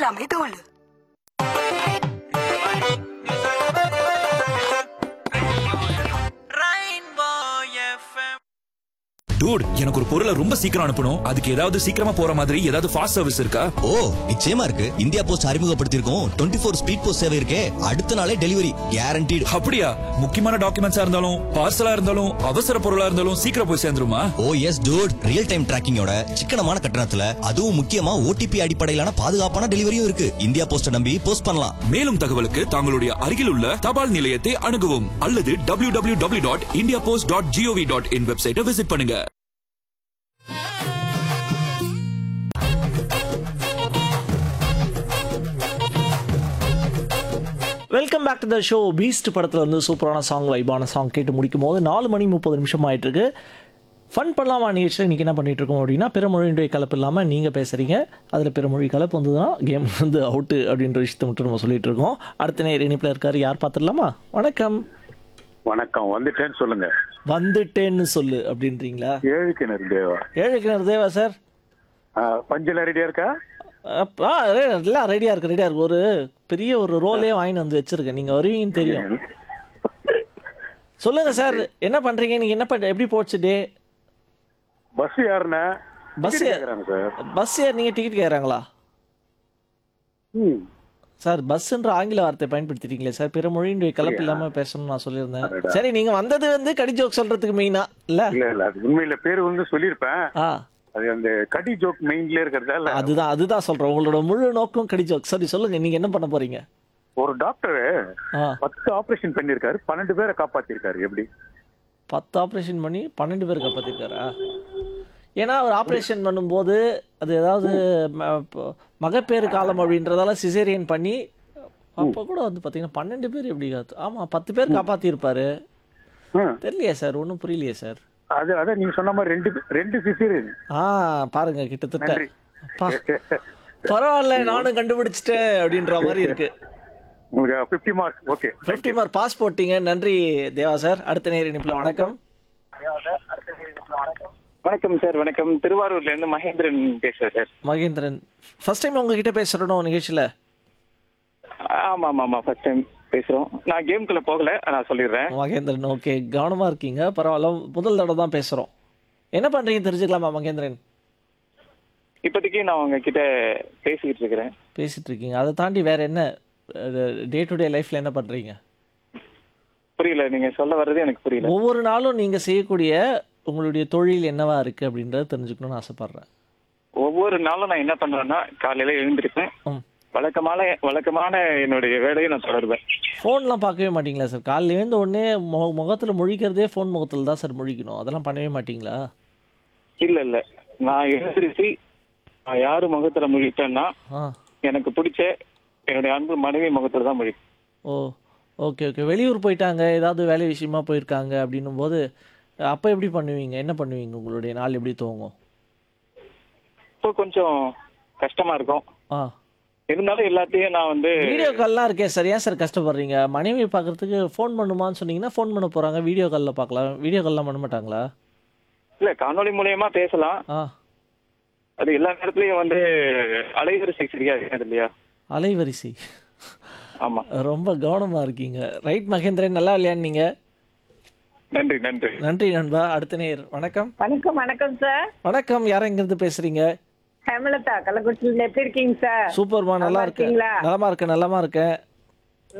எல்லாமே தோல் டூட் எனக்கு ஒரு பொருளை ரொம்ப சீக்கிரம் அனுப்பணும் அதுக்கு ஏதாவது சீக்கிரமா போற மாதிரி ஏதாவது ஃபாஸ்ட் சர்வீஸ் இருக்கா ஓ நிச்சயமா இருக்கு இந்தியா போஸ்ட் அறிமுகப்படுத்தியிருக்கோம் டுவெண்ட்டி ஃபோர் ஸ்பீட் போஸ்ட் சேவை இருக்கே அடுத்த நாளே டெலிவரி கேரண்டீடு அப்படியா முக்கியமான டாக்குமெண்ட்ஸா இருந்தாலும் பார்சலா இருந்தாலும் அவசர பொருளா இருந்தாலும் சீக்கிரம் போய் சேர்ந்துருமா oh yes dude real time டிராக்கிங்கோட சிக்கனமான கட்டணத்துல அதுவும் முக்கியமா ஓடிபி அடிப்படையிலான பாதுகாப்பான டெலிவரியும் இருக்கு இந்தியா போஸ்ட நம்பி போஸ்ட் பண்ணலாம் மேலும் தகவலுக்கு தங்களுடைய அருகில் உள்ள தபால் நிலையத்தை அணுகவும் அல்லது W W W dot India post dot GOV dot IN வெப்சைட்டை விசிட் பண்ணுங்க welcome back to the show Beast படத்தில் வந்து சூப்பரான சாங் வைபான சாங் கேட்டு முடிக்கும் போது நாலு மணி முப்பது நிமிஷம் ஆயிட்டு இருக்கு ஃபன் பண்ணலாமா நிகழ்ச்சியில் இன்றைக்கி என்ன பண்ணிட்டு இருக்கோம் அப்படின்னா பிறமொழியினுடைய கலப்பு இல்லாமல் நீங்கள் பேசுகிறீங்க அதில் பிறமொழி கலப்பு வந்ததுன்னா கேம் வந்து அவுட்டு அப்படின்ற விஷயத்தை மட்டும் நம்ம சொல்லிட்டு இருக்கோம் அடுத்த நேர் இணைப்பில் இருக்காரு யார் பார்த்துடலாமா வணக்கம் வணக்கம் வந்துட்டேன்னு சொல்லுங்க வந்துட்டேன்னு சொல்லு அப்படின்றீங்களா ஏழு கிணறு தேவா ஏழு கிணறு தேவா சார் ஆ, பஞ்சுல ரெடியா இருக்கா அப்- ஆ ரெ- எல்லாம் ரெடியாக இருக்கு ரெடியாக இருக்கு ஒரு பெரிய ஒரு ரோலே வாங்கிட்டு வந்து வச்சிருக்கேன் நீங்கள் வருவீங்கன்னு தெரியும் சொல்லுங்க சார் என்ன பண்றீங்க நீங்க என்ன பண்ண எப்படி போச்சு டே பஸ் யாருன்னா பஸ் Ticket கேக்குறாங்க சார் பஸ் ஏர் நீங்க டிக்கெட் கேக்குறாங்களா ம். சார் பஸ்ன்ற ஆங்கில வார்த்தை பயன்படுத்திட்டீங்களே சார் பிற மொழியினுடைய கலப்பு இல்லாம பேசணும்னு நான் சொல்லியிருந்தேன் சரி நீங்க வந்தது வந்து கடி ஜோக் சொல்றதுக்கு மெயினா இல்ல இல்ல இல்ல அது உண்மையில பேரு வந்து சொல்லியிருப்பேன் ஆ அது அந்த கடி ஜோக் மெயின்ல இருக்கிறதால அதுதான் அதுதான் சொல்றேன் உங்களோட முழு நோக்கம் கடி ஜோக் சரி சொல்லுங்க நீங்க என்ன பண்ண போறீங்க ஒரு டாக்டர் ஆ பத்து ஆபரேஷன் பண்ணிருக்காரு பன்னெண்டு பேரை காப்பாத்திருக்காரு எப்படி பத்து ஆப்ரேஷன் பண்ணி பன்னெண்டு பேர் காப்பாத்திருக்காரா ஏன்னா அவர் ஆப்ரேஷன் பண்ணும்போது அது ஏதாவது ம- ப- மகப்பேறு காலம் அப்படின்றதால சிசேரியன் பண்ணி அப்போ கூட வந்து பார்த்தீங்கன்னா பன்னெண்டு பேர் எப்படி காத்து ஆமாம் பத்து பேர் காப்பாற்றிருப்பாரு ம். தெரியலையே சார் ஒன்றும் புரியலையே சார் அது அதான் நீங்க சொன்ன மாதிரி ரெண்டு ரெண்டு சிசிரியன் ஆ பாருங்க கிட்டத்தட்ட நன்றி. அப்பா, பரவாயில்ல நானும் கண்டுபிடிச்சிட்டேன் அப்படின்ற மாதிரி இருக்கு உங்களுக்கு fifty mark okay fifty mark pass போட்டீங்க நன்றி தேவா சார் அடுத்த நேர் இணைப்பில் வணக்கம் வணக்கம் சார் வணக்கம் திருவாரூர்ல இருந்து மகேந்திரன் பேசுறேன் சார் மகேந்திரன் ஃபர்ஸ்ட் டைம் உங்ககிட்ட பேசுகிறோம் நிகழ்ச்சியில் ஆமா ஆமா ஆமா ஃபர்ஸ்ட் டைம் பேசுறோம் நான் கேம்குள்ள போகல நான் சொல்லிடுறேன் மகேந்திரன் ஓகே கவனமா இருக்கீங்க பரவாயில்ல முதல் தடவை தான் பேசுறோம் என்ன பண்றீங்க தெரிஞ்சுக்கலாமா மகேந்திரன் இப்போதைக்கு நான் உங்ககிட்ட பேசிக்கிட்டு இருக்கிறேன் பேசிட்டு இருக்கீங்க அதை தாண்டி வேற என்ன டே டு டே லைஃப்ல என்ன பண்றீங்க புரியல நீங்க சொல்ல வர்றது எனக்கு புரியல ஒவ்வொரு நாளும் நீங்க செய்யக்கூடிய உங்களுடைய தொழில் என்னவா இருக்கு அப்படின்றத தெரிஞ்சுக்கணும்னு ஆசைப்படுறேன் ஒவ்வொரு நாளும் நான் என்ன பண்றேன்னா காலையில எழுந்திருப்பேன் ம். வழக்கமான வழக்கமான என்னுடைய வேலையை நான் தொடருவேன் ஃபோன்லாம் பார்க்கவே மாட்டீங்களா சார் காலையில் எழுந்த உடனே முக முகத்தில் முழிக்கிறதே ஃபோன் முகத்தில் தான் சார் முழிக்கணும் அதெல்லாம் பண்ணவே மாட்டீங்களா இல்ல இல்ல நான் எழுந்திருச்சு நான் யாரு முகத்துல முழிப்பேன்னா ஆ எனக்கு பிடிச்ச என்னுடைய அன்பு மனைவி முகத்துல தான் முழிப்பேன் ஓ ஓகே ஓகே வெளியூர் போயிட்டாங்க ஏதாவது வேலை விஷயமா போயிருக்காங்க அப்படின்னும் போது அப்போ எப்படி பண்ணுவீங்க என்ன பண்ணுவீங்க உங்களுடைய நாள் எப்படி துவங்கும் இப்போ கொஞ்சம் கஷ்டமா இருக்கும் ஆ இருந்தாலும் எல்லாத்தையும் நான் வந்து வீடியோ கால்லாம் இருக்கே சார் ஏன் சார் கஷ்டப்படுறீங்க மனைவி பார்க்கறதுக்கு ஃபோன் பண்ணுமான்னு சொன்னீங்கன்னா ஃபோன் பண்ண போகிறாங்க வீடியோ காலில் பார்க்கலாம் வீடியோ கால்லாம் பண்ண மாட்டாங்களா இல்ல காணொளி மூலியமா பேசலாம் ஆ அது எல்லா நேரத்துலயும் வந்து அலைவரிசை சரியா இருக்காது இல்லையா அலைவரிசை ஆமா ரொம்ப கவனமாக இருக்கீங்க ரைட் மகேந்திரன் நல்லா விளையாடுனீங்க நன்றி நன்றி நன்றி நண்பா அடுத்த நேர் வணக்கம் வணக்கம் வணக்கம் சார் வணக்கம் யாரும் எங்கேருந்து பேசுறீங்க ஹேமலதா கள்ளக்குறிச்சியில எப்படி இருக்கீங்க சார் சூப்பர்மா நல்லா நல்லா இருக்கேன் இருக்கீங்களா? நலமா இருக்கேன் நலமா இருக்கேன்